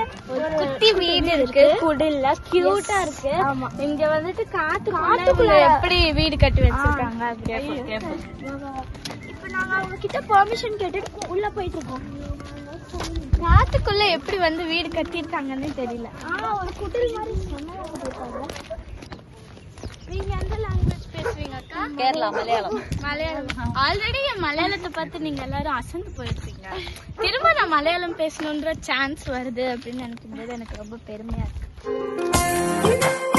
ஒரு குட்டி வீடு இருக்கு குடில்ல கியூட்டா இருக்கு இங்க வந்துட்டு காத்து காட்டுக்குள்ள எப்படி வீடு கட்டி வச்சிருக்காங்க அப்படியே கேட்போம் இப்ப நாங்க அவங்க கிட்ட பெர்மிஷன் கேட்டுட்டு உள்ள போயிட்டு இருக்கோம் காத்துக்குள்ள எப்படி வந்து வீடு கட்டியிருக்காங்கன்னு தெரியல ஒரு குடில் மாதிரி செம்மையா கட்டியிருக்காங்க நீங்க எந்த லாங்குவேஜ் பேசுவீங்க அக்கா கேரளா மலையாளம் மலையாளம் ஆல்ரெடி என் மலையாளத்தை பார்த்து நீங்க எல்லாரும் அசந்து போயிருப்பீங்க திரும்ப நான் மலையாளம் பேசணுன்ற சான்ஸ் வருது அப்படின்னு நினைக்கும் போது எனக்கு ரொம்ப பெருமையா இருக்கு